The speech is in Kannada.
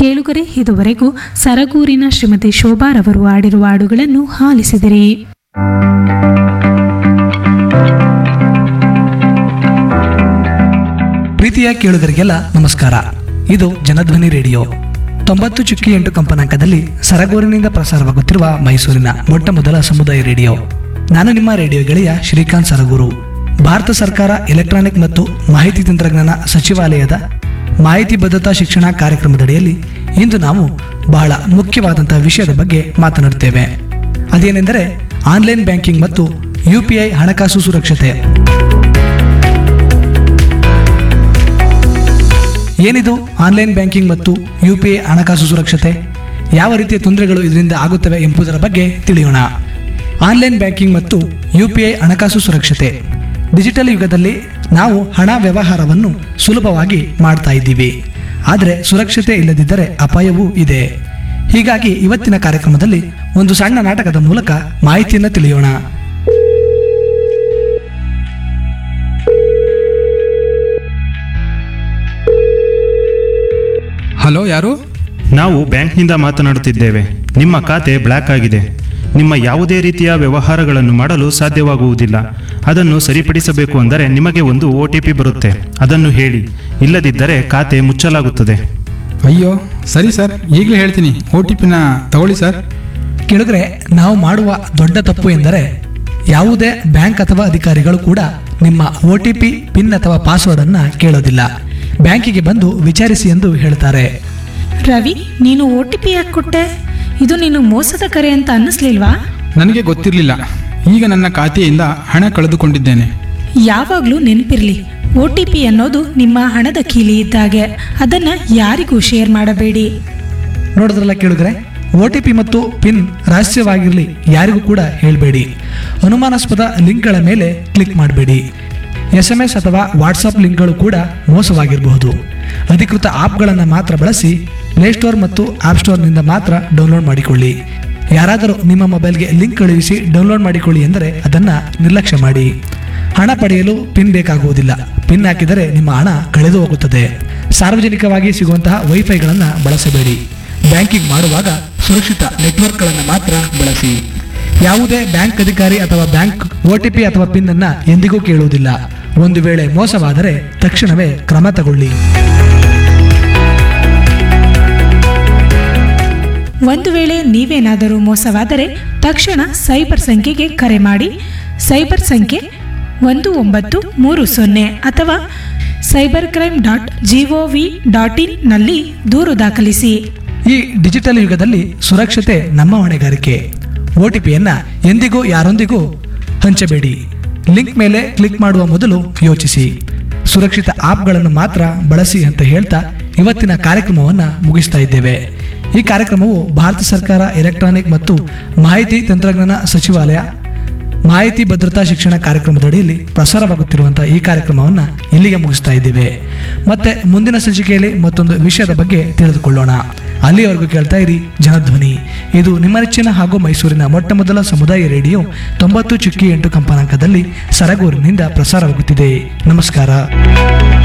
ಕೇಳುಗರೆ ಇದುವರೆಗೂ ಸರಗೂರಿನ ಶ್ರೀಮತಿ ಶೋಭಾರವರು ಆಡಿರುವ ಹಾಡುಗಳನ್ನು ಆಲಿಸಿದಿರಿ ಪ್ರೀತಿಯ ಕೇಳುಗರಿಗೆಲ್ಲ ನಮಸ್ಕಾರ ಇದು ಜನಧ್ವನಿ ರೇಡಿಯೋ ತೊಂಬತ್ತು ಚುಕ್ಕಿ ಎಂಟು ಕಂಪನಾಂಕದಲ್ಲಿ ಸರಗೂರಿನಿಂದ ಪ್ರಸಾರವಾಗುತ್ತಿರುವ ಮೈಸೂರಿನ ಮೊಟ್ಟ ಮೊದಲ ಸಮುದಾಯ ರೇಡಿಯೋ ನಾನು ನಿಮ್ಮ ರೇಡಿಯೋ ಗೆಳೆಯ ಶ್ರೀಕಾಂತ್ ಸರಗೂರು ಭಾರತ ಸರ್ಕಾರ ಎಲೆಕ್ಟ್ರಾನಿಕ್ ಮತ್ತು ಮಾಹಿತಿ ತಂತ್ರಜ್ಞಾನ ಸಚಿವಾಲಯದ ಮಾಹಿತಿ ಭದ್ರತಾ ಶಿಕ್ಷಣ ಕಾರ್ಯಕ್ರಮದಡಿಯಲ್ಲಿ ಇಂದು ನಾವು ಬಹಳ ಮುಖ್ಯವಾದಂತಹ ವಿಷಯದ ಬಗ್ಗೆ ಮಾತನಾಡುತ್ತೇವೆ ಅದೇನೆಂದರೆ ಆನ್ಲೈನ್ ಬ್ಯಾಂಕಿಂಗ್ ಮತ್ತು ಯು ಹಣಕಾಸು ಸುರಕ್ಷತೆ ಏನಿದು ಆನ್ಲೈನ್ ಬ್ಯಾಂಕಿಂಗ್ ಮತ್ತು ಯು ಪಿ ಐ ಹಣಕಾಸು ಸುರಕ್ಷತೆ ಯಾವ ರೀತಿಯ ತೊಂದರೆಗಳು ಇದರಿಂದ ಆಗುತ್ತವೆ ಎಂಬುದರ ಬಗ್ಗೆ ತಿಳಿಯೋಣ ಆನ್ಲೈನ್ ಬ್ಯಾಂಕಿಂಗ್ ಮತ್ತು ಯು ಪಿ ಐ ಹಣಕಾಸು ಸುರಕ್ಷತೆ ಡಿಜಿಟಲ್ ಯುಗದಲ್ಲಿ ನಾವು ಹಣ ವ್ಯವಹಾರವನ್ನು ಸುಲಭವಾಗಿ ಮಾಡ್ತಾ ಇದ್ದೀವಿ ಆದರೆ ಸುರಕ್ಷತೆ ಇಲ್ಲದಿದ್ದರೆ ಅಪಾಯವೂ ಇದೆ ಹೀಗಾಗಿ ಇವತ್ತಿನ ಕಾರ್ಯಕ್ರಮದಲ್ಲಿ ಒಂದು ಸಣ್ಣ ನಾಟಕದ ಮೂಲಕ ಮಾಹಿತಿಯನ್ನು ತಿಳಿಯೋಣ ಹಲೋ ಯಾರು ನಾವು ಬ್ಯಾಂಕ್ನಿಂದ ಮಾತನಾಡುತ್ತಿದ್ದೇವೆ ನಿಮ್ಮ ಖಾತೆ ಬ್ಲ್ಯಾಕ್ ಆಗಿದೆ ನಿಮ್ಮ ಯಾವುದೇ ರೀತಿಯ ವ್ಯವಹಾರಗಳನ್ನು ಮಾಡಲು ಸಾಧ್ಯವಾಗುವುದಿಲ್ಲ ಅದನ್ನು ಸರಿಪಡಿಸಬೇಕು ಅಂದರೆ ನಿಮಗೆ ಒಂದು ಒ ಟಿ ಪಿ ಬರುತ್ತೆ ಅದನ್ನು ಹೇಳಿ ಇಲ್ಲದಿದ್ದರೆ ಖಾತೆ ಮುಚ್ಚಲಾಗುತ್ತದೆ ಅಯ್ಯೋ ಸರಿ ಸರ್ ಈಗಲೇ ಹೇಳ್ತೀನಿ ಓ ಟಿ ಪಿನ ತಗೊಳ್ಳಿ ಸರ್ ಕೆಳಗರೆ ನಾವು ಮಾಡುವ ದೊಡ್ಡ ತಪ್ಪು ಎಂದರೆ ಯಾವುದೇ ಬ್ಯಾಂಕ್ ಅಥವಾ ಅಧಿಕಾರಿಗಳು ಕೂಡ ನಿಮ್ಮ ಒ ಟಿ ಪಿ ಪಿನ್ ಅಥವಾ ಪಾಸ್ವರ್ಡ್ ಅನ್ನ ಕೇಳೋದಿಲ್ಲ ಬ್ಯಾಂಕಿಗೆ ಬಂದು ವಿಚಾರಿಸಿ ಎಂದು ಹೇಳ್ತಾರೆ ರವಿ ನೀನು ಒ ಟಿ ಪಿ ಯಾಕೆ ಕೊಟ್ಟೆ ಇದು ನೀನು ಮೋಸದ ಕರೆ ಅಂತ ಅನ್ನಿಸ್ಲಿಲ್ವಾ ನನಗೆ ಗೊತ್ತಿರಲಿಲ್ಲ ಈಗ ನನ್ನ ಖಾತೆಯಿಂದ ಹಣ ಕಳೆದುಕೊಂಡಿದ್ದೇನೆ ಯಾವಾಗಲೂ ನೆನಪಿರ್ಲಿ ಒ ಟಿ ಪಿ ಅನ್ನೋದು ನಿಮ್ಮ ಹಣದ ಕೀಲಿ ಇದ್ದಾಗೆ ಅದನ್ನ ಯಾರಿಗೂ ಶೇರ್ ಮಾಡಬೇಡಿ ನೋಡಿದ್ರಲ್ಲ ಕೇಳಿದ್ರೆ ಒ ಟಿ ಪಿ ಮತ್ತು ಪಿನ್ ರಹಸ್ಯವಾಗಿರಲಿ ಯಾರಿಗೂ ಕೂಡ ಹೇಳಬೇಡಿ ಅನುಮಾನಾಸ್ಪದ ಲಿಂಕ್ಗಳ ಮೇಲೆ ಕ್ಲಿಕ್ ಮಾಡಬೇಡಿ ಎಸ್ ಎಂ ಎಸ್ ಅಥವಾ ವಾಟ್ಸಪ್ ಲಿಂಕ್ಗಳು ಕೂಡ ಮೋಸವಾಗಿರಬಹುದು ಅಧಿಕೃತ ಆಪ್ಗಳನ್ನು ಮಾತ್ರ ಬಳಸಿ ಪ್ಲೇಸ್ಟೋರ್ ಮತ್ತು ಆಪ್ ಸ್ಟೋರ್ನಿಂದ ಮಾತ್ರ ಡೌನ್ಲೋಡ್ ಮಾಡಿಕೊಳ್ಳಿ ಯಾರಾದರೂ ನಿಮ್ಮ ಮೊಬೈಲ್ಗೆ ಲಿಂಕ್ ಕಳುಹಿಸಿ ಡೌನ್ಲೋಡ್ ಮಾಡಿಕೊಳ್ಳಿ ಎಂದರೆ ಅದನ್ನು ನಿರ್ಲಕ್ಷ್ಯ ಮಾಡಿ ಹಣ ಪಡೆಯಲು ಪಿನ್ ಬೇಕಾಗುವುದಿಲ್ಲ ಪಿನ್ ಹಾಕಿದರೆ ನಿಮ್ಮ ಹಣ ಕಳೆದು ಹೋಗುತ್ತದೆ ಸಾರ್ವಜನಿಕವಾಗಿ ಸಿಗುವಂತಹ ವೈಫೈಗಳನ್ನು ಬಳಸಬೇಡಿ ಬ್ಯಾಂಕಿಂಗ್ ಮಾಡುವಾಗ ಸುರಕ್ಷಿತ ನೆಟ್ವರ್ಕ್ಗಳನ್ನು ಮಾತ್ರ ಬಳಸಿ ಯಾವುದೇ ಬ್ಯಾಂಕ್ ಅಧಿಕಾರಿ ಅಥವಾ ಬ್ಯಾಂಕ್ ಒ ಟಿ ಪಿ ಅಥವಾ ಪಿನ್ ಅನ್ನ ಎಂದಿಗೂ ಕೇಳುವುದಿಲ್ಲ ಒಂದು ವೇಳೆ ಮೋಸವಾದರೆ ತಕ್ಷಣವೇ ಕ್ರಮ ತಗೊಳ್ಳಿ ಒಂದು ವೇಳೆ ನೀವೇನಾದರೂ ಮೋಸವಾದರೆ ತಕ್ಷಣ ಸೈಬರ್ ಸಂಖ್ಯೆಗೆ ಕರೆ ಮಾಡಿ ಸೈಬರ್ ಸಂಖ್ಯೆ ಒಂದು ಒಂಬತ್ತು ಮೂರು ಸೊನ್ನೆ ಅಥವಾ cyber crime dot gov dot in ನಲ್ಲಿ ದೂರು ದಾಖಲಿಸಿ ಈ ಡಿಜಿಟಲ್ ಯುಗದಲ್ಲಿ ಸುರಕ್ಷತೆ ನಮ್ಮ ಹೊಣೆಗಾರಿಕೆ ಒ ಟಿ ಪಿಯನ್ನ ಎಂದಿಗೂ ಯಾರೊಂದಿಗೂ ಹಂಚಬೇಡಿ ಲಿಂಕ್ ಮೇಲೆ ಕ್ಲಿಕ್ ಮಾಡುವ ಮೊದಲು ಯೋಚಿಸಿ ಸುರಕ್ಷಿತ ಆಪ್ಗಳನ್ನು ಮಾತ್ರ ಬಳಸಿ ಅಂತ ಹೇಳ್ತಾ ಇವತ್ತಿನ ಕಾರ್ಯಕ್ರಮವನ್ನು ಮುಗಿಸ್ತಾ ಇದ್ದೇವೆ ಈ ಕಾರ್ಯಕ್ರಮವು ಭಾರತ ಸರ್ಕಾರ ಎಲೆಕ್ಟ್ರಾನಿಕ್ ಮತ್ತು ಮಾಹಿತಿ ತಂತ್ರಜ್ಞಾನ ಸಚಿವಾಲಯ ಮಾಹಿತಿ ಭದ್ರತಾ ಶಿಕ್ಷಣ ಕಾರ್ಯಕ್ರಮದಡಿಯಲ್ಲಿ ಪ್ರಸಾರವಾಗುತ್ತಿರುವಂತಹ ಈ ಕಾರ್ಯಕ್ರಮವನ್ನು ಇಲ್ಲಿಗೆ ಮುಗಿಸ್ತಾ ಇದ್ದೇವೆ ಮತ್ತೆ ಮುಂದಿನ ಸಂಚಿಕೆಯಲ್ಲಿ ಮತ್ತೊಂದು ವಿಷಯದ ಬಗ್ಗೆ ತಿಳಿದುಕೊಳ್ಳೋಣ ಅಲ್ಲಿಯವರೆಗೂ ಕೇಳ್ತಾ ಇರಿ ಜನಧ್ವನಿ ಇದು ನಿಮ್ಮ ನೆಚ್ಚಿನ ಹಾಗೂ ಮೈಸೂರಿನ ಮೊಟ್ಟ ಮೊದಲ ಸಮುದಾಯ ರೇಡಿಯೋ ತೊಂಬತ್ತು ಚುಕ್ಕಿ ಎಂಟು ಕಂಪನಾಂಕದಲ್ಲಿ ಸರಗೂರಿನಿಂದ ಪ್ರಸಾರವಾಗುತ್ತಿದೆ ನಮಸ್ಕಾರ